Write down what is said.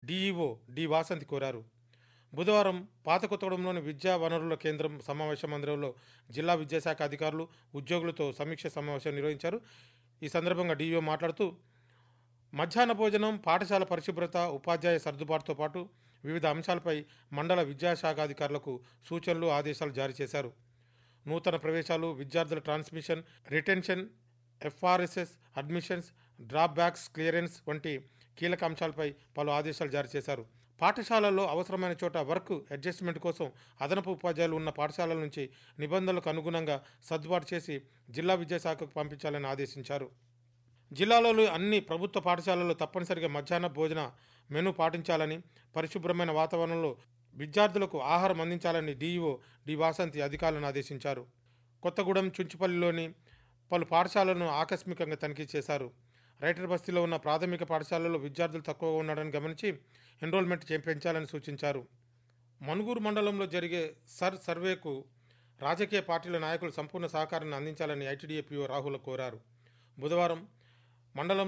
DEO D Vasanthi కోరారు బుధవారం పాత కొత్తగూడెంలోని విద్యా వనరుల కేంద్రం సమావేశ మందిరంలో జిల్లా విద్యాశాఖ అధికారులు ఉద్యోగులతో సమీక్ష సమావేశం నిర్వహించారు ఈ సందర్భంగా డీఈఓ మాట్లాడుతూ మధ్యాహ్న భోజనం పాఠశాల పరిశుభ్రత ఉపాధ్యాయ సర్దుబాటుతో పాటు వివిధ అంశాలపై మండల విద్యాశాఖ అధికారులకు సూచనలు ఆదేశాలు జారీ చేశారు నూతన ప్రవేశాలు విద్యార్థుల transmission retention FRSS admissions drop backs clearance వంటి కీలక అంశాలపై పలు ఆదేశాలు జారీ చేశారు పాఠశాలల్లో అవసరమైన చోట వర్క్ అడ్జస్ట్మెంట్ కోసం అదనపు ఉపాధ్యాయులు ఉన్న పాఠశాలల నుంచి నిబంధనలకు అనుగుణంగా సర్దుబాటు చేసి జిల్లా విద్యాశాఖకు పంపించాలని ఆదేశించారు జిల్లాలోని అన్ని ప్రభుత్వ పాఠశాలల్లో తప్పనిసరిగా మధ్యాహ్న భోజన మెను పాటించాలని పరిశుభ్రమైన వాతావరణంలో విద్యార్థులకు ఆహారం అందించాలని డీఈఓ డి వాసంతి అధికారులను ఆదేశించారు కొత్తగూడెం చుంచుపల్లిలోని పలు పాఠశాలలను ఆకస్మికంగా తనిఖీ చేశారు రైటర్ బస్తీలో ఉన్న ప్రాథమిక పాఠశాలలో విద్యార్థులు తక్కువగా ఉన్నారని గమనించి ఎన్రోల్మెంట్ చే- పెంచాలని సూచించారు మనుగూరు మండలంలో జరిగే సర్ సర్వేకు రాజకీయ పార్టీల నాయకులు సంపూర్ణ సహకారాన్ని అందించాలని ఐటీడీఏ పీఓ రాహుల్ కోరారు బుధవారం మండలం